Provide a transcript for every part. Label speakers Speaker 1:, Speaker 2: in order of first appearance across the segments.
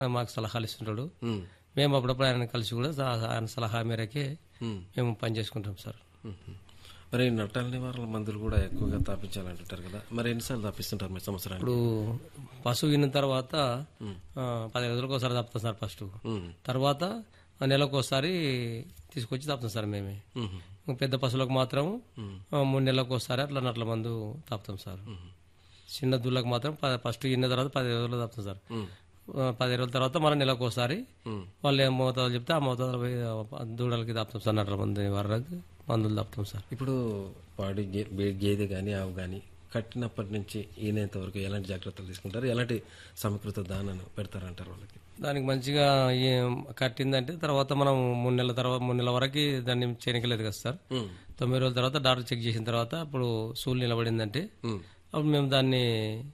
Speaker 1: మాకు సలహాలు ఇస్తుంటాడు
Speaker 2: ఉమ్,
Speaker 1: మేము అప్పుడప్పుడు ఆయన కలిసి కూడా సా- ఆయన సలహా మేరకే
Speaker 2: ఉమ్,
Speaker 1: మేము పని చేసుకుంటాం సార్
Speaker 2: ఉమ్. మరి నట్టాల నివారణ మందులు కూడా ఎక్కువగా తాపించాలంటుంటారు కదా మరి ఎన్నిసార్లు తాపిస్తుంటారు మీ సంవత్సరానికి
Speaker 1: ఇప్పుడు పశువు విన్న తర్వాత ఆ, పదిహేను రోజులకు ఒకసారి తప్పుతాం సార్ ఫస్ట్
Speaker 2: ఉమ్,
Speaker 1: తర్వాత నెలకు ఒకసారి తీసుకొచ్చి తప్పుతాం సార్ మేమే
Speaker 2: ఉమ్,
Speaker 1: ఇంకా పెద్ద పశువులకు మాత్రం ఆ, మూడు నెలలకు ఒకసారి అట్లా నట్ల మందు తాపుతాం సార్ చిన్న దూళ్ళకు మాత్రం ప- ఫస్ట్ ఇన్న తర్వాత పది రోజులు తాపుతాం సార్
Speaker 2: ఉమ్,
Speaker 1: ఆ, పది రోజుల తర్వాత మన నెలకు ఒకసారి
Speaker 2: ఉమ్.
Speaker 1: వాళ్ళు ఏం మోతాదు చెప్తే ఆ మోతాదు పోయి ఆ దూడలకి తాపుతాం సార్ నట్ల మందు వరకు మందులు తాపుతాం సార్
Speaker 2: ఇప్పుడు పాడి గే- గే- గేదె కానీ ఆవు కానీ కట్టినప్పటి నుంచి ఈనేంత వరకు ఎలాంటి జాగ్రత్తలు తీసుకుంటారు ఎలాంటి సమీకృత దానాన్ని పెడతారంటారు వాళ్ళకి
Speaker 1: దానికి మంచిగా ఏం కట్టిందంటే తర్వాత మనం మూడు నెలల తర్వాత మూడు నెలల వరకు దాన్ని చేయనికలేదు కదా సార్
Speaker 2: ఉమ్,
Speaker 1: తొమ్మిది రోజుల తర్వాత డాక్టర్ చెక్ చేసిన తర్వాత అప్పుడు సూలు నిలబడిందంటే
Speaker 2: ఉమ్,
Speaker 1: అప్పుడు మేము దాన్ని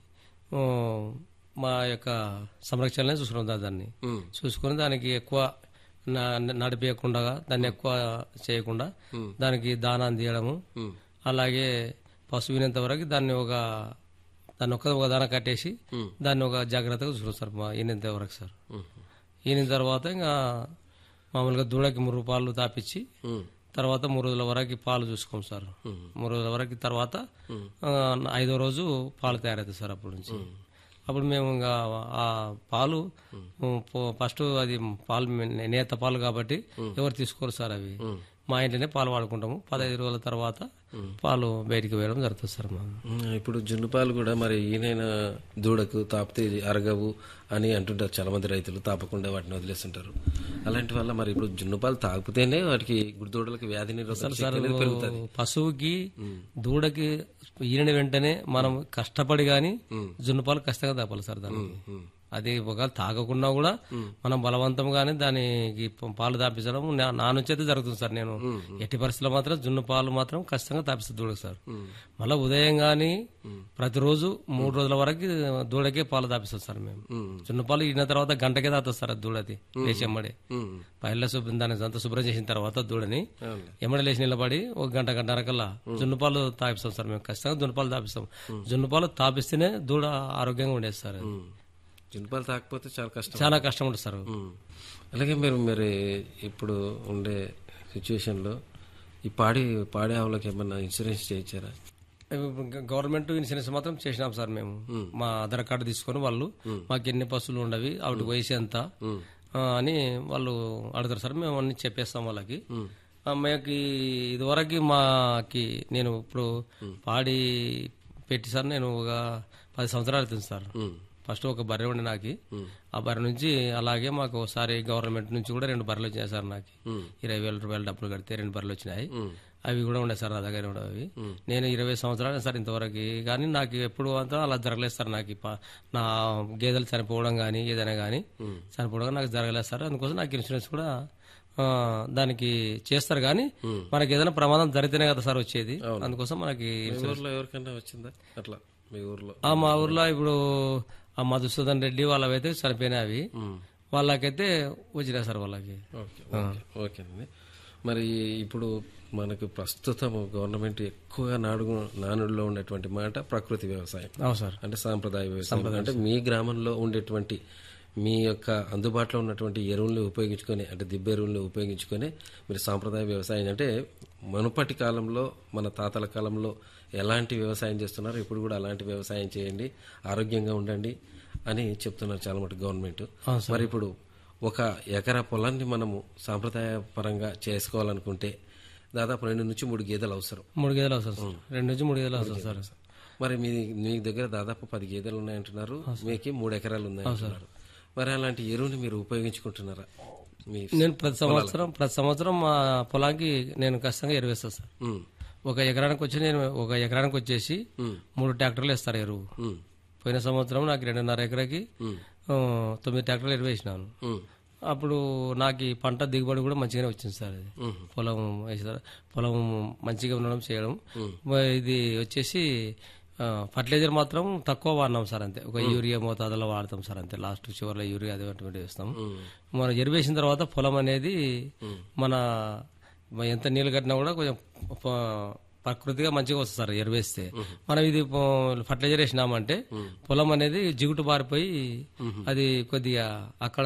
Speaker 1: ఆ, మా యొక్క సంరక్షణలో చూసుకుంటాం దాన్ని
Speaker 2: ఉమ్,
Speaker 1: చూసుకొని దానికి ఎక్కువ నా- నడిపేయకుండా దాన్ని ఎక్కువ చేయకుండా దానికి దానా తీయడము
Speaker 2: ఉమ్,
Speaker 1: అలాగే పశువు వినేంత వరకు దాన్ని ఒక దాన్ని ఒక ఒక దాన కట్టేసి
Speaker 2: ఉమ్.
Speaker 1: దాన్ని ఒక జాగ్రత్తగా చూసుకుంటాం సార్ మా ఈనంత వరకు సార్
Speaker 2: ఉమ్,
Speaker 1: ఈనిన తర్వాత ఇంకా మామూలుగా దూడకి మూడు పాలు తాపించి
Speaker 2: ఉమ్,
Speaker 1: తర్వాత మూడు రోజుల వరకు పాలు చూసుకోం సార్ మూడు రోజుల వరకు తర్వాత ఆ, ఐదో రోజు పాలు తయారవుతాయి సార్ అప్పటి నుంచి అప్పుడు మేము ఇంకా ఆ పాలు పో- ఫస్ట్ అది పాలు మే- నేత పాలు కాబట్టి ఎవరు తీసుకోరు సార్ అవి మా ఇంట్లోనే పాలు వాడుకుంటాము పదహైదు రోజుల తర్వాత పాలు బయటికి వేయడం జరుగుతుంది సార్ మా
Speaker 2: ఉమ్, ఇప్పుడు జున్ను పాలు కూడా మరి ఈయనైనా దూడకు తాపితే ఇది అరగవు అని అంటుంటారు చాలా మంది రైతులు తాపకుండా వాటిని వదిలేస్తుంటారు అలాంటి వల్ల మరి ఇప్పుడు జున్ను పాలు తాగితేనే వాటికి గుడిదూడలకు వ్యాధి నిరోధక శక్తి అనేది పెరుగుతుంది
Speaker 1: పశువుకి దూడకి ఈయన వెంటనే మనం కష్టపడి గాని జున్ను పాలు ఖచ్చితంగా తాపాలి సార్ దానికి
Speaker 2: ఉమ్,
Speaker 1: అది ఒకవేళ తాగకుండా కూడా మనం బలవంతంగానే దానికి ప- పాలు తాపించడం నా- నా నుంచి అయితే జరుగుతుంది సార్ నేను ఎట్టి పరిస్థితుల్లో మాత్రం జున్ను పాలు మాత్రం ఖచ్చితంగా తాపిస్తుంది దూడకి సార్ మళ్ళీ ఉదయం గాని ప్రతిరోజు మూడు రోజుల వరకు దూడకే పాలు తాపిస్తాం సార్ మేము
Speaker 2: ఉమ్,
Speaker 1: జున్ను పాలు ఇన్న తర్వాత గంటకే తాగుతుంది సార్ అది దూడది లేచి ఎమ్మడే
Speaker 2: ఉమ్,
Speaker 1: పైల శుభ్రం దాన్ని అంతా శుభ్రం చేసిన తర్వాత దూడని
Speaker 2: అవునులే.
Speaker 1: ఎమ్మడి లేచి నిలబడి ఒక గంట గంటన్నర కల్లా జున్ను పాలు తాపిస్తాం సార్ మేము ఖచ్చితంగా జున్ను పాలు తాపిస్తాం జున్ను పాలు తాపిస్తేనే దూడ ఆరోగ్యంగా ఉండేది సార్ అది.
Speaker 2: ఉమ్. జున్ను పాలు తాకపోతే చాలా కష్టం
Speaker 1: చాలా కష్టం ఉంటుంది సార్
Speaker 2: ఉమ్. అలాగే మీరు మరి ఇప్పుడు ఉండే సిచ్యువేషన్లో ఈ పాడి పాడి ఆవులకు ఏమన్నా ఇన్సూరెన్స్ చేయించారా
Speaker 1: గవర్నమెంట్ ఇన్సూరెన్స్ మాత్రం చేసినాం సార్ మేము మా ఆధార్ కార్డు తీసుకొని వాళ్ళు మాకు ఎన్ని పశువులు ఉండవి వాటి వయసు ఎంత ఆ, అని వాళ్ళు అడుగుతారు సార్ మేము అన్ని చెప్పేస్తాం వాళ్ళకి ఆ, మాకు ఇదివరకు మాకి నేను ఇప్పుడు పాడి పెట్టి సార్ నేను ఒక పది సంవత్సరాలు అవుతుంది సార్
Speaker 2: ఉమ్,
Speaker 1: ఫస్ట్ ఒక బర్రె ఉండే నాకు ఆ బర్రె నుంచి అలాగే మాకు ఒకసారి గవర్నమెంట్ నుంచి కూడా రెండు బర్రెలు వచ్చినాయి సార్ నాకు ఇరవై వేల రూపాయలు డబ్బులు కడితే రెండు బర్రెలు వచ్చినాయి అవి కూడా ఉండే సార్ నా దగ్గర ఉండేవి నేను ఇరవై సంవత్సరాలు సార్ ఇంతవరకు కానీ నాకు ఎప్పుడు అంతా అలా జరగలేదు సార్ నాకు ఈ ప- నా గేదెలు చనిపోవడం కానీ ఏదైనా కానీ చనిపోవడం నాకు జరగలేదు సార్ అందుకోసం నాకు ఇన్సూరెన్స్ కూడా ఆ, దానికి చేస్తారు కానీ మనకి ఏదైనా ప్రమాదం జరిగితేనే కదా సార్ వచ్చేది అందుకోసం మనకి
Speaker 2: మీ ఊర్లో ఎవరికైనా వచ్చిందా అట్లా మీ ఊర్లో
Speaker 1: ఆ మా ఊర్లో ఇప్పుడు ఆ మధుసూదన్ రెడ్డి వాళ్ళవైతే చనిపోయినాయి అవి వాళ్ళకైతే వచ్చినాయి సార్ వాళ్ళకి
Speaker 2: ఓకే ఓకే ఓకేనండి మరి ఇప్పుడు మనకు ప్రస్తుతం గవర్నమెంట్ ఎక్కువగా నాడు నానుడిలో ఉండేటువంటి మాట ప్రకృతి వ్యవసాయం
Speaker 1: అవును సార్
Speaker 2: అంటే సాంప్రదాయ వ్యవసాయం అంటే మీ గ్రామంలో ఉండేటువంటి మీ యొక్క అందుబాటులో ఉన్నటువంటి ఎరువుల్ని ఉపయోగించుకొని అంటే దిబ్బ ఎరువుల్ని ఉపయోగించుకొని మీరు సాంప్రదాయ వ్యవసాయం అంటే మునుపటి కాలంలో మన తాతల కాలంలో ఎలాంటి వ్యవసాయం చేస్తున్నారో ఇప్పుడు కూడా అలాంటి వ్యవసాయం చేయండి ఆరోగ్యంగా ఉండండి అని చెప్తున్నారు చాలా మటుకు గవర్నమెంట్ మరి ఇప్పుడు ఒక ఎకరా పొలాన్ని మనము సాంప్రదాయ పరంగా చేసుకోవాలనుకుంటే దాదాపు రెండు నుంచి మూడు గేదెలు అవసరం
Speaker 1: మూడు గేదెలు అవసరం సార్ రెండు నుంచి మూడు గేదెలు అవసరం సార్
Speaker 2: మరి మీ మీ దగ్గర దాదాపు పది గేదెలు ఉన్నాయంటున్నారు మీకు మూడు ఎకరాలు ఉన్నాయంటున్నారు మరి అలాంటి ఎరువుని మీరు ఉపయోగించుకుంటున్నారా మీ
Speaker 1: నేను ప్రతి సంవత్సరం ప్రతి సంవత్సరం మా పొలానికి నేను ఖచ్చితంగా ఎరువు వేస్తాను సార్
Speaker 2: ఉమ్,
Speaker 1: ఒక ఎకరానికి వచ్చి నేను ఒక ఎకరానికి వచ్చేసి మూడు ట్రాక్టర్లు వేస్తారు ఎరువు
Speaker 2: ఉమ్,
Speaker 1: పోయిన సంవత్సరం నాకు రెండున్నర ఎకరాకి
Speaker 2: ఉమ్,
Speaker 1: ఆ, తొమ్మిది ట్రాక్టర్లు ఎరువు వేసినాను
Speaker 2: ఉమ్,
Speaker 1: అప్పుడు నాకు ఈ పంట దిగుబడి కూడా మంచిగానే వచ్చింది సార్ అది పొలం వేసారు పొలం మంచిగా ఉండడం చేయడం మరి ఇది వచ్చేసి ఫర్టిలైజర్ మాత్రం తక్కువ వాడినాం సార్ అంతే ఒక యూరియా మోతాదులో వాడతాం సార్ అంతే లాస్ట్ చివరిలో యూరియా అది అటువంటి వేస్తాం మనం ఎరువేసిన తర్వాత పొలం అనేది మన మ- ఎంత నీళ్ళు కట్టినా కూడా కొంచెం ప- ప్రకృతిగా మంచిగా వస్తుంది సార్ ఎరువు వేస్తే మనం ఇది పో- ఫర్టిలైజర్ వేసినామంటే పొలం అనేది జిగుటు బారిపోయి అది కొద్దిగా అక్కడ